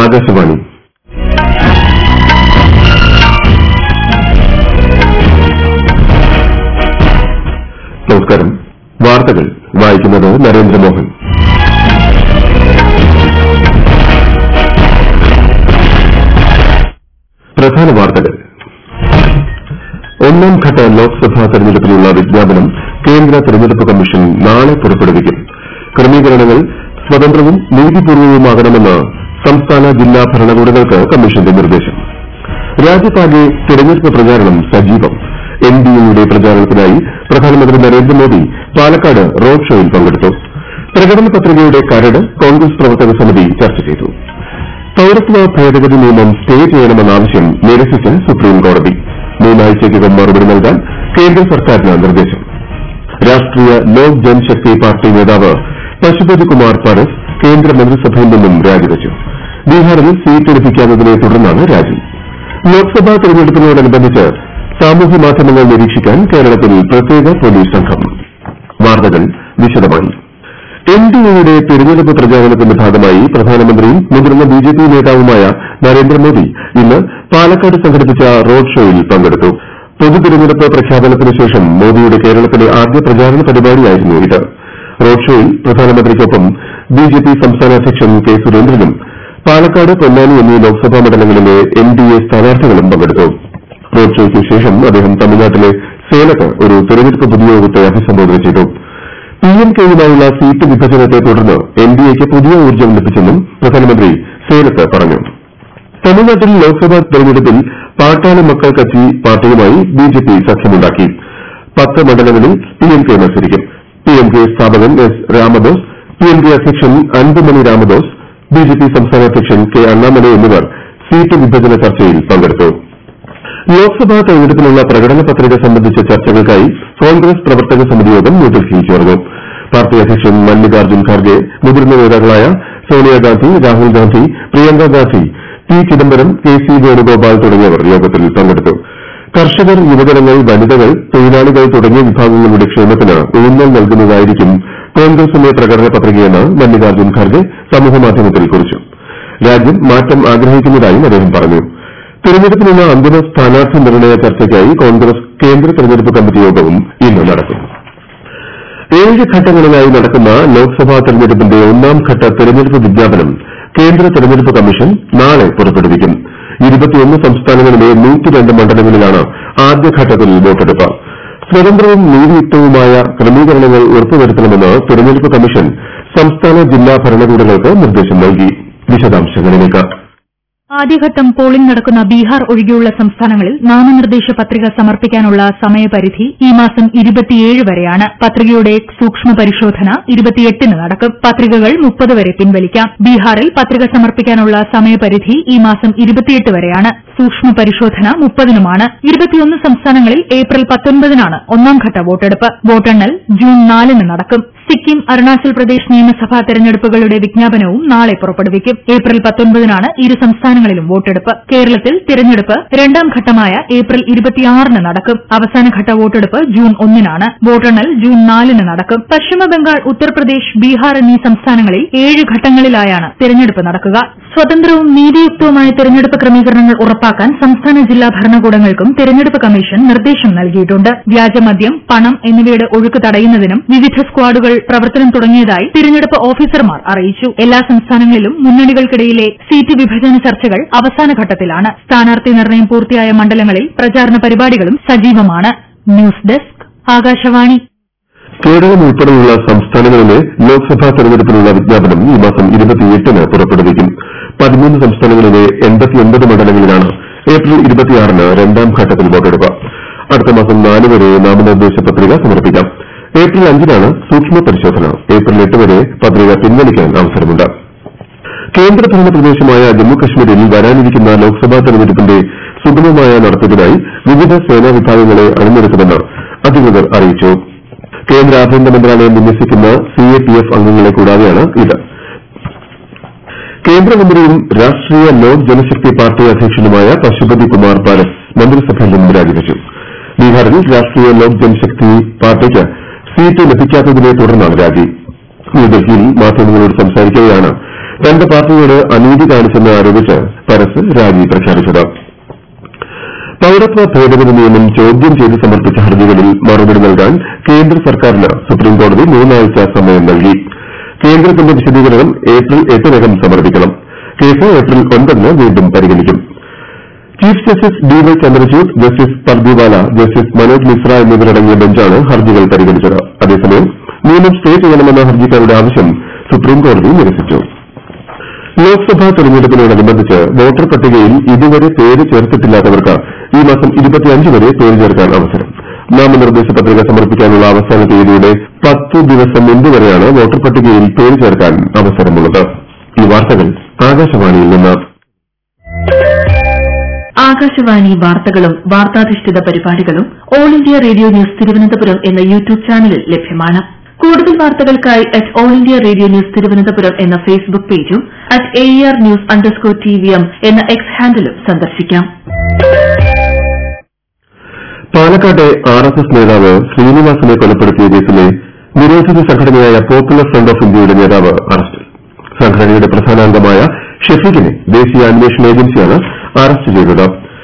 ആകാശവാണി നമസ്കാരം വാർത്തകൾ വായിക്കുന്നത് നരേന്ദ്രമോഹൻ പ്രധാന വാർത്തകൾ ഒന്നാം ഘട്ട ലോക്സഭാ തെരഞ്ഞെടുപ്പിനുള്ള വിജ്ഞാപനം കേന്ദ്ര തെരഞ്ഞെടുപ്പ് കമ്മീഷൻ നാളെ പുറപ്പെടുവിക്കും ക്രമീകരണങ്ങൾ സ്വതന്ത്രവും നീതിപൂർവവുമാകണമെന്ന് സംസ്ഥാന ജില്ലാ ഭരണകൂടങ്ങൾക്ക് കമ്മീഷന്റെ നിർദ്ദേശം രാജ്യത്താകെ തെരഞ്ഞെടുപ്പ് പ്രചാരണം സജീവം എൻഡിഎയുടെ പ്രചാരണത്തിനായി പ്രധാനമന്ത്രി നരേന്ദ്രമോദി പാലക്കാട് റോഡ് ഷോയിൽ പങ്കെടുത്തു പ്രകടന പത്രികയുടെ കരട് കോൺഗ്രസ് പ്രവർത്തക സമിതി ചർച്ച ചെയ്തു പൌരത്വ ഭേദഗതി നിയമം സ്റ്റേ ചെയ്യണമെന്ന ആവശ്യം നിരസിച്ച് സുപ്രീംകോടതി മൂന്നാഴ്ചയ്ക്കകം മറുപടി നൽകാൻ കേന്ദ്ര സർക്കാരിന് നിർദ്ദേശം രാഷ്ട്രീയ ലോക് ജൻശക്തി പാർട്ടി നേതാവ് പശുപതി കുമാർ പാരസ് കേന്ദ്രമന്ത്രിസഭയിൽ നിന്നും രാജിവച്ചു ബീഹാറിൽ സീറ്റ് ലഭിക്കാത്തതിനെ തുടർന്നാണ് രാജി ലോക്സഭാ തെരഞ്ഞെടുപ്പിനോടനുബന്ധിച്ച് സാമൂഹ്യ മാധ്യമങ്ങൾ നിരീക്ഷിക്കാൻ കേരളത്തിൽ പ്രത്യേക പോലീസ് സംഘം വാർത്തകൾ വിശദമായി എൻഡിഎയുടെ തെരഞ്ഞെടുപ്പ് പ്രചാരണത്തിന്റെ ഭാഗമായി പ്രധാനമന്ത്രിയും മുതിർന്ന ബിജെപി നേതാവുമായ നരേന്ദ്രമോദി ഇന്ന് പാലക്കാട് സംഘടിപ്പിച്ച റോഡ് ഷോയിൽ പങ്കെടുത്തു പൊതു തെരഞ്ഞെടുപ്പ് പ്രഖ്യാപനത്തിന് ശേഷം മോദിയുടെ കേരളത്തിലെ ആദ്യ പ്രചാരണ പരിപാടിയായിരുന്നു ഇത് റോഡ് ഷോയിൽ പ്രധാനമന്ത്രിക്കൊപ്പം ബിജെപി സംസ്ഥാന അധ്യക്ഷൻ കെ സുരേന്ദ്രനും പാലക്കാട് പൊന്നാനി എന്നീ ലോക്സഭാ മണ്ഡലങ്ങളിലെ എൻഡിഎ സ്ഥാനാർത്ഥികളും പങ്കെടുത്തു റോഡ് ഷോയ്ക്ക് ശേഷം അദ്ദേഹം തമിഴ്നാട്ടിലെ സേലത്ത് ഒരു തെരഞ്ഞെടുപ്പ് പൊതുയോഗത്തെ അഭിസംബോധന ചെയ്തു പിഎംകെയുമായുള്ള സീറ്റ് വിഭജനത്തെ തുടർന്ന് എൻഡിഎക്ക് പുതിയ ഊർജ്ജം ലഭിച്ചെന്നും പ്രധാനമന്ത്രി സേലത്ത് പറഞ്ഞു തമിഴ്നാട്ടിൽ ലോക്സഭാ തെരഞ്ഞെടുപ്പിൽ പാട്ടാളി മക്കൾ കച്ചി പാർട്ടിയുമായി ബിജെപി സഖ്യമുണ്ടാക്കി പത്ത് മണ്ഡലങ്ങളിൽ പിഎംകെ മത്സരിക്കും പിഎംകെ സ്ഥാപകൻ എസ് രാമദോസ് പിഎംകെ അധ്യക്ഷൻ അൻപുമണി രാമദോസ് ബിജെപി സംസ്ഥാന അധ്യക്ഷൻ കെ അണ്ണാമലൈ എന്നിവർ സീറ്റ് വിഭജന ചർച്ചയിൽ പങ്കെടുത്തു ലോക്സഭാ തെരഞ്ഞെടുപ്പിനുള്ള പ്രകടന പത്രിക സംബന്ധിച്ച ചർച്ചകൾക്കായി കോൺഗ്രസ് പ്രവർത്തക സമിതി യോഗം ന്യൂഡൽഹിയിൽ ചേർന്നു പാർട്ടി അധ്യക്ഷൻ മല്ലികാർജ്ജുൻ ഖാർഗെ മുതിർന്ന നേതാക്കളായ Sonia Gandhi Rahul Gandhi Priyanka Gandhi P Chidambaram K C Venugopal തുടങ്ങിയവർ യോഗത്തിൽ പങ്കെടുത്തു കർഷകർ യുവജനങ്ങൾ വനിതകൾ തൊഴിലാളികൾ തുടങ്ങിയ വിഭാഗങ്ങളുടെ ക്ഷേമത്തിന് ഊന്നൽ നൽകുന്നതായിരിക്കും കോൺഗ്രസിന്റെ പ്രകടന പത്രികയെന്ന് മല്ലികാർജ്ജുൻ ഖാർഗെ സമൂഹമാധ്യമത്തിൽ കുറിച്ചു രാജ്യം മാറ്റം ആഗ്രഹിക്കുന്നതായും അദ്ദേഹം പറഞ്ഞു തെരഞ്ഞെടുപ്പിനുള്ള അന്തിമ സ്ഥാനാർത്ഥി നിർണയ ചർച്ചയ്ക്കായി കോൺഗ്രസ് കേന്ദ്ര തെരഞ്ഞെടുപ്പ് കമ്മിറ്റി യോഗവും ഇന്ന് നടക്കും ഏഴ് ഘട്ടങ്ങളിലായി നടക്കുന്ന ലോക്സഭാ തെരഞ്ഞെടുപ്പിന്റെ ഒന്നാം ഘട്ട തെരഞ്ഞെടുപ്പ് വിജ്ഞാപനം കേന്ദ്ര തെരഞ്ഞെടുപ്പ് കമ്മീഷൻ നാളെ പുറപ്പെടുവിക്കും ഇരുപത്തിയൊന്ന് സംസ്ഥാനങ്ങളിലെ നൂറ്റിരണ്ട് മണ്ഡലങ്ങളിലാണ് ആദ്യഘട്ടത്തിൽ വോട്ടെടുപ്പ് സ്വതന്ത്രവും നീതിയുക്തവുമായ ക്രമീകരണങ്ങൾ ഉറപ്പുവരുത്തണമെന്ന് തെരഞ്ഞെടുപ്പ് കമ്മീഷൻ സംസ്ഥാന ജില്ലാ ഭരണകൂടങ്ങൾക്ക് നിർദ്ദേശം നൽകി വിശദാംശങ്ങളിലേക്ക് ആദ്യഘട്ടം പോളിംഗ് നടക്കുന്ന ബീഹാർ ഒഴികെയുള്ള സംസ്ഥാനങ്ങളിൽ നാമനിർദ്ദേശ പത്രിക സമർപ്പിക്കാനുള്ള സമയപരിധി ഈ മാസം ഇരുപത്തിയേഴ് വരെയാണ് പത്രികയുടെ സൂക്ഷ്മ പരിശോധന ഇരുപത്തിയെട്ടിന് നടക്കും പത്രികകൾ മുപ്പത് വരെ പിൻവലിക്കാം ബീഹാറിൽ പത്രിക സമർപ്പിക്കാനുള്ള സമയപരിധി ഈ മാസം ഇരുപത്തിയെട്ട് വരെയാണ് സൂക്ഷ്മ പരിശോധന മുപ്പതിനുമാണ് ഇരുപത്തിയൊന്ന് സംസ്ഥാനങ്ങളിൽ ഏപ്രിൽ പത്തൊൻപതിനാണ് ഒന്നാംഘട്ട വോട്ടെടുപ്പ് വോട്ടെണ്ണൽ ജൂൺ നാലിന് നടക്കും സിക്കിം അരുണാചൽ പ്രദേശ് നിയമസഭാ തെരഞ്ഞെടുപ്പുകളുടെ വിജ്ഞാപനവും നാളെ പുറപ്പെടുവിക്കും ഏപ്രിൽ പത്തൊൻപതിനാണ് ഇരു സംസ്ഥാനങ്ങളിലും വോട്ടെടുപ്പ് കേരളത്തിൽ തിരഞ്ഞെടുപ്പ് രണ്ടാം ഘട്ടമായ ഏപ്രിൽ ഇരുപത്തിയാറിന് നടക്കും അവസാനഘട്ട വോട്ടെടുപ്പ് ജൂൺ ഒന്നിനാണ് വോട്ടെണ്ണൽ ജൂൺ നാലിന് നടക്കും പശ്ചിമബംഗാൾ ഉത്തർപ്രദേശ് ബീഹാർ എന്നീ സംസ്ഥാനങ്ങളിൽ ഏഴ് ഘട്ടങ്ങളിലായാണ് തിരഞ്ഞെടുപ്പ് നടക്കുക സ്വതന്ത്രവും നീതിയുക്തവുമായ തിരഞ്ഞെടുപ്പ് ക്രമീകരണങ്ങൾ ഉറപ്പാക്കാൻ സംസ്ഥാന ജില്ലാ ഭരണകൂടങ്ങൾക്കും തിരഞ്ഞെടുപ്പ് കമ്മീഷൻ നിർദ്ദേശം നൽകിയിട്ടുണ്ട് വ്യാജമദ്യം പണം എന്നിവയുടെ ഒഴുക്ക് തടയുന്നതിനും വിവിധ സ്ക്വാഡുകൾ പ്രവർത്തനം തുടങ്ങിയതായി തിരഞ്ഞെടുപ്പ് ഓഫീസർമാർ അറിയിച്ചു എല്ലാ സംസ്ഥാനങ്ങളിലും മുന്നണികൾക്കിടയിലെ സീറ്റ് വിഭജന ചർച്ചകൾ അവസാന ഘട്ടത്തിലാണ് സ്ഥാനാർത്ഥി നിർണയം പൂർത്തിയായ മണ്ഡലങ്ങളിൽ പ്രചാരണ പരിപാടികളും സജീവമാണ് ന്യൂസ് ഡെസ്ക് ആകാശവാണി കേരളം ഉൾപ്പെടെയുള്ള സംസ്ഥാനങ്ങളിലെ ലോക്സഭാ തെരഞ്ഞെടുപ്പിനുള്ള വിജ്ഞാപനം ഈ മാസം ഇരുപത്തിയെട്ടിന് പുറപ്പെടുവിക്കും പതിമൂന്ന് സംസ്ഥാനങ്ങളിലെ എൺപത്തിയൊൻപത് മണ്ഡലങ്ങളിലാണ് ഏപ്രിൽ ഇരുപത്തിയാറിന് രണ്ടാം ഘട്ടത്തിൽ വോട്ടെടുപ്പ് അടുത്ത മാസം നാല് വരെ നാമനിർദ്ദേശ പത്രിക സമർപ്പിക്കാം ഏപ്രിൽ അഞ്ചിനാണ് സൂക്ഷ്മ പരിശോധന ഏപ്രിൽ എട്ട് വരെ പത്രിക പിൻവലിക്കാൻ അവസരമുണ്ട് കേന്ദ്രഭരണ പ്രദേശമായ ജമ്മുകശ്മീരിൽ വരാനിരിക്കുന്ന ലോക്സഭാ തെരഞ്ഞെടുപ്പിന്റെ സുഗമമായ നടത്തിപ്പിനായി വിവിധ സേനാ വിഭാഗങ്ങളെ അണിനിരത്തുമെന്ന് അധികൃതർ അറിയിച്ചു കേന്ദ്ര ആഭ്യന്തര മന്ത്രാലയം വിന്യസിക്കുന്ന സിഎപിഎഫ് അംഗങ്ങളെ കൂടാതെയാണ് ഇത് കേന്ദ്രമന്ത്രിയും രാഷ്ട്രീയ ലോക് ജനശക്തി പാർട്ടി അധ്യക്ഷനുമായ പശുപതി കുമാർ പാരസ് മന്ത്രിസഭയിൽ നിന്നും രാജിവച്ചു ബീഹാറിൽ രാഷ്ട്രീയ ലോക് ജനശക്തി പാർട്ടിക്ക് സീറ്റ് ലഭിക്കാത്തതിനെ തുടർന്നാണ് രാജി ന്യൂഡൽഹിയിൽ മാധ്യമങ്ങളോട് സംസാരിക്കവെയാണ് രണ്ട് പാർട്ടിയോട് അനീതി കാണിച്ചെന്ന് ആരോപിച്ച് പരസ് രാജി പ്രഖ്യാപിച്ചത് പൌരത്വ ഭേദഗതി നിയമം ചോദ്യം ചെയ്ത് സമർപ്പിച്ച ഹർജികളിൽ മറുപടി നൽകാൻ കേന്ദ്ര സർക്കാരിന് സുപ്രീംകോടതി മൂന്നാഴ്ച സമയം നൽകി കേന്ദ്രത്തിന്റെ വിശദീകരണം ഏപ്രിൽ എട്ടിനകം സമർപ്പിക്കണം കേസ് ഏപ്രിൽ ഒൻപതിന് വീണ്ടും പരിഗണിക്കും chief justice D Y Chandrachud justice Pardiwala justice Manoj Mishra എന്നിവരടങ്ങിയ ബെഞ്ചാണ് ഹർജികൾ പരിഗണിച്ചത് അതേസമയം നിയമം സ്റ്റേ ചെയ്യണമെന്ന ഹർജിക്കാരുടെ ആവശ്യം സുപ്രീംകോടതി നിരസിച്ചു ലോക്സഭാ തെരഞ്ഞെടുപ്പിനോടനുബന്ധിച്ച് വോട്ടർ പട്ടികയിൽ ഇതുവരെ പേര് ചേർത്തിട്ടില്ലാത്തവർക്ക് ഈ മാസം വരെ പേര് ചേർക്കാൻ അവസരം നാമനിർദ്ദേശ പത്രിക സമർപ്പിക്കാനുള്ള അവസാന തീയതിയുടെ പത്ത് ദിവസം മുമ്പ് വരെയാണ് വോട്ടർ പട്ടികയിൽ പേര് ചേർക്കാൻ അവസരമുള്ളത് ഈ വാർത്തകൾ ആകാശവാണിയിൽ നിന്ന് ആകാശവാണി വാർത്തകളും വാർത്താധിഷ്ഠിത പരിപാടികളും all India radio news Thiruvananthapuram എന്ന യൂട്യൂബ് ചാനലിൽ ലഭ്യമാണ് കൂടുതൽ വാർത്തകൾക്കായി at all India radio news Thiruvananthapuram എന്ന ഫേസ്ബുക്ക് പേജും at A R news underscore T V M എന്ന എക്സ് ഹാൻഡിലും സന്ദർശിക്കാം പാലക്കാട്ടെ ആർ എസ് എസ് നേതാവ് ശ്രീനിവാസനെ കൊലപ്പെടുത്തിയ കേസിലെ നിരോധിത സംഘടനയായ പോപ്പുലർ ഫ്രണ്ട് ഓഫ് ഇന്ത്യയുടെ നേതാവ് അറസ്റ്റിൽ സംഘടനയുടെ പ്രധാന അംഗമായ ഷെഫീഖിനെ ദേശീയ അന്വേഷണ ഏജൻസിയാണ് അറസ്റ്റ് ചെയ്തത്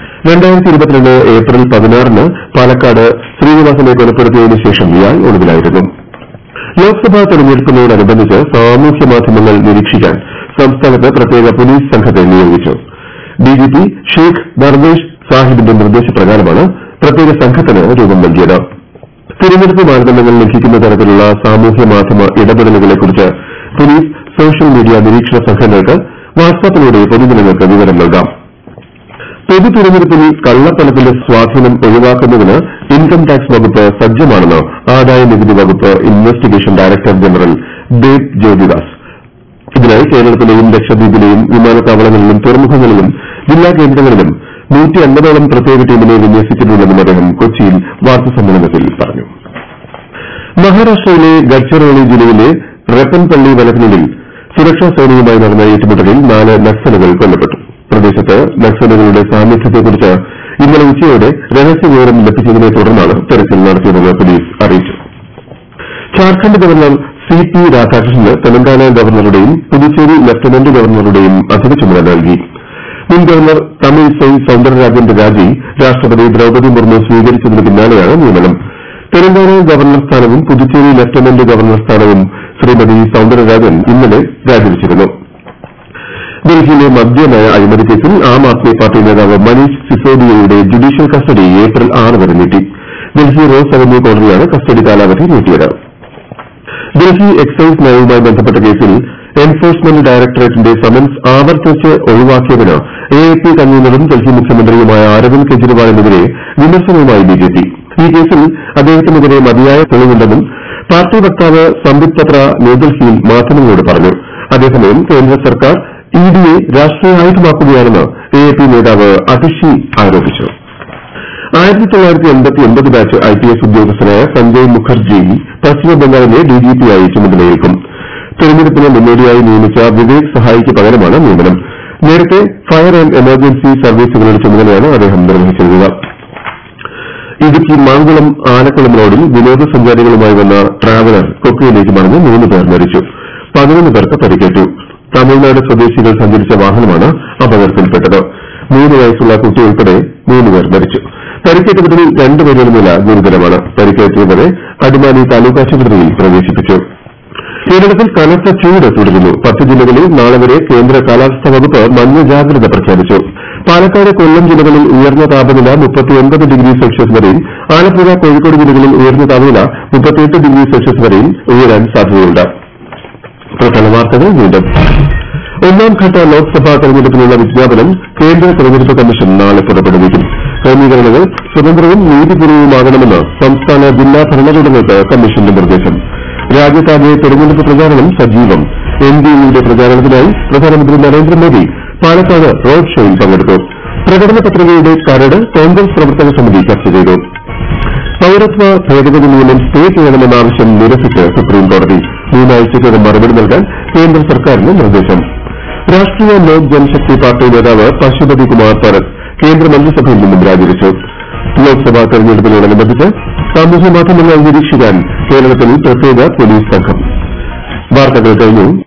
ഏപ്രിൽ പതിനാറിന് പാലക്കാട് ശ്രീനിവാസനെ കൊലപ്പെടുത്തിയതിനു ശേഷം ഇയാൾ ഒളിവിലായിരുന്നു ലോക്സഭാ തെരഞ്ഞെടുപ്പിനോടനുബന്ധിച്ച് സാമൂഹ്യ മാധ്യമങ്ങൾ നിരീക്ഷിക്കാൻ സംസ്ഥാനത്ത് പ്രത്യേക പോലീസ് സംഘത്തെ നിയോഗിച്ചു ഡിജിപി ഷെയ്ഖ് ദർവേഷ് സാഹിബിന്റെ നിർദ്ദേശപ്രകാരമാണ് പ്രത്യേക സംഘത്തിന് രൂപം നൽകിയത് തിരഞ്ഞെടുപ്പ് മാനദണ്ഡങ്ങൾ ലംഘിക്കുന്ന തരത്തിലുള്ള സാമൂഹ്യ മാധ്യമ ഇടപെടലുകളെക്കുറിച്ച് പോലീസ് സോഷ്യൽ മീഡിയ നിരീക്ഷണ സംഘങ്ങൾക്ക് വാട്സാപ്പിലൂടെ പൊതുജനങ്ങൾക്ക് വിവരം നൽകാം പൊതു തെരഞ്ഞെടുപ്പിൽ കള്ളപ്പണത്തിന്റെ സ്വാധീനം ഒഴിവാക്കുന്നതിന് ഇൻകം ടാക്സ് വകുപ്പ് സജ്ജമാണെന്ന് ആദായ നികുതി വകുപ്പ് investigation director general Deb Jyotidas ഇതിനായി കേരളത്തിലെയും ലക്ഷദ്വീപിലെയും വിമാനത്താവളങ്ങളിലും തുറമുഖങ്ങളിലും ജില്ലാ കേന്ദ്രങ്ങളിലും നൂറ്റി അൻപതോളം പ്രത്യേക ടീമിനെ വിന്യസിച്ചിട്ടുണ്ടെന്നും അദ്ദേഹം കൊച്ചിയിൽ വാർത്താസമ്മേളനത്തിൽ പറഞ്ഞു മഹാരാഷ്ട്രയിലെ ഗഡ്ചിറോളി ജില്ലയിലെ റെപ്പൻപള്ളി വനത്തിനുള്ളിൽ സുരക്ഷാ സേനയുമായി നടന്ന ഏറ്റുമുട്ടലിൽ നാല് നക്സലുകൾ കൊല്ലപ്പെട്ടു പ്രദേശത്ത് നക്സലുകളുടെ സാന്നിധ്യത്തെക്കുറിച്ച് ഇന്നലെ ഉച്ചയോടെ രഹസ്യവിവരം ലഭിച്ചതിനെ തുടർന്നാണ് തെരച്ചിൽ നടത്തിയതെന്ന് പോലീസ് അറിയിച്ചു ഝാർഖണ്ഡ് ഗവർണർ സി പി രാധാകൃഷ്ണന് തെലങ്കാന ഗവർണറുടെയും പുതുച്ചേരി ലഫ്റ്റനന്റ് ഗവർണറുടെയും അധിക ചുമതല നൽകി മുൻ ഗവർണർ തമിഴിസൈ സൌന്ദരരാജന്റെ രാജി രാഷ്ട്രപതി ദ്രൌപദി മുർമു സ്വീകരിച്ചതിന് പിന്നാലെയാണ് നിയമനം തെലങ്കാന ഗവർണർ സ്ഥാനവും പുതുച്ചേരി ലഫ്റ്റനന്റ് ഗവർണർ സ്ഥാനവും ശ്രീമതി സൌന്ദരരാജൻ ഇന്നലെ രാജിവച്ചിരുന്നു ഡൽഹിയിലെ മദ്യനയ അഴിമതി കേസിൽ ആം ആദ്മി പാർട്ടി നേതാവ് മനീഷ് സിസോദിയയുടെ ജുഡീഷ്യൽ കസ്റ്റഡി ഏപ്രിൽ ആറ് വരെ നീട്ടി ഡൽഹി റോസ് അവന്യൂ കോടതിയാണ് കസ്റ്റഡി കാലാവധി നീട്ടിയത് ഡൽഹി എക്സൈസ് നയവുമായി ബന്ധപ്പെട്ട കേസിൽ എൻഫോഴ്സ്മെന്റ് ഡയറക്ടറേറ്റിന്റെ സമൻസ് ആവർത്തിച്ച് ഒഴിവാക്കിയതിന് എ ഐ പി കൺവീനറും ഡൽഹി മുഖ്യമന്ത്രിയുമായ അരവിന്ദ് കെജ്രിവാളിനെതിരെ വിമർശനവുമായി ബിജെപി ഈ കേസിൽ അദ്ദേഹത്തിനെതിരെ മതിയായ തെളിവുണ്ടെന്നും പാർട്ടി വക്താവ് സംബിത് പത്ര ന്യൂഡൽഹിയിൽ മാധ്യമങ്ങളോട് പറഞ്ഞു അതേസമയം കേന്ദ്ര സർക്കാർ ഇഡിയെ രാഷ്ട്രീയ ആയുധമാക്കുകയാണെന്ന് എ ഐ പി നേതാവ് അതിഷി ആരോപിച്ചു ബാച്ച് ഐപിഎസ് ഉദ്യോഗസ്ഥനായ സഞ്ജയ് മുഖർജി പശ്ചിമബംഗാളിലെ ഡിജിപിയായി ചുമതലയേൽക്കും തെരഞ്ഞെടുപ്പിന് മുന്നോടിയായി നിയമിച്ച വിവേക് സഹായിക്ക് പകരമാണ് നിയമനം നേരത്തെ ഫയർ ആന്റ് എമർജൻസി സർവീസുകളുടെ ചുമതലയാണ് അദ്ദേഹം നിർവഹിച്ചിരുന്നത് ഇടുക്കി മാങ്കുളം ആനക്കുളം റോഡിൽ വിനോദസഞ്ചാരികളുമായി വന്ന ട്രാവലർ കൊക്കയിലേക്ക് മറിഞ്ഞ് മൂന്ന് പേർ മരിച്ചു പതിനൊന്ന് പേർക്ക് പരിക്കേറ്റു തമിഴ്നാട് സ്വദേശികൾ സഞ്ചരിച്ച വാഹനമാണ് അപകടത്തിൽപ്പെട്ടത് മൂന്ന് വയസ്സുള്ള കുട്ടി ഉൾപ്പെടെ മൂന്ന് പേർ മരിച്ചു പരിക്കേറ്റവരിൽ രണ്ടുപേരുടെ നില ഗുരുതരമാണ് പരിക്കേറ്റവരെ അടിമാലി താലൂക്ക് ആശുപത്രിയിൽ പ്രവേശിപ്പിച്ചു കേരളത്തിൽ കനത്ത ചൂട് തുടരുന്നു പത്ത് ജില്ലകളിൽ നാളെ വരെ കേന്ദ്ര കാലാവസ്ഥാ വകുപ്പ് മഞ്ഞ ജാഗ്രത പ്രഖ്യാപിച്ചു പാലക്കാട് കൊല്ലം ജില്ലകളിൽ ഉയർന്ന താപനില മുപ്പത്തിയൊൻപത് ഡിഗ്രി സെൽഷ്യസ് വരെയും ആലപ്പുഴ കോഴിക്കോട് ജില്ലകളിൽ ഉയർന്ന താപനില മുപ്പത്തിയെട്ട് ഡിഗ്രി സെൽഷ്യസ് വരെയും ഉയരാൻ സാധ്യതയുണ്ട് പ്രധാന വാർത്തകൾ വീണ്ടും ഒന്നാംഘട്ട ലോക്സഭാ തെരഞ്ഞെടുപ്പിനുള്ള വിജ്ഞാപനം കേന്ദ്ര തെരഞ്ഞെടുപ്പ് കമ്മീഷൻ നാളെ പുറപ്പെടുവിക്കും ക്രമീകരണങ്ങൾ സ്വതന്ത്രവും നീതിപൂർവവുമാകണമെന്ന് സംസ്ഥാന ജില്ലാ ഭരണകൂടങ്ങൾക്ക് കമ്മീഷന്റെ നിർദ്ദേശം രാജ്യത്താകെ തെരഞ്ഞെടുപ്പ് പ്രചാരണം സജീവം എൻഡിഎയുടെ പ്രചാരണത്തിനായി പ്രധാനമന്ത്രി നരേന്ദ്രമോദി പാലക്കാട് റോഡ് ഷോയിൽ പങ്കെടുത്തു പ്രകടന പത്രികയുടെ കരട് കോൺഗ്രസ് പ്രവർത്തക സമിതി ചർച്ച ചെയ്തു പൌരത്വ ഭേദഗതി നിയമം സ്റ്റേ ചെയ്യണമെന്ന ആവശ്യം നിരസിച്ച് സുപ്രീംകോടതി മൂന്നാഴ്ചയ്ക്കകം മറുപടി നൽകാൻ കേന്ദ്ര സർക്കാരിന് നിർദ്ദേശം രാഷ്ട്രീയ ലോക് ജനശക്തി പാർട്ടി നേതാവ് പശുപതി കുമാർ പരത് കേന്ദ്രമന്ത്രിസഭയിൽ നിന്നും രാജിവെച്ചു ലോക്സഭാ തെരഞ്ഞെടുപ്പിനോടനുബന്ധിച്ച് സാമൂഹ്യ മാധ്യമങ്ങൾ നിരീക്ഷിക്കാൻ കേരളത്തിൽ പ്രത്യേക പോലീസ് സംഘം വാർത്തകൾ കഴിഞ്ഞു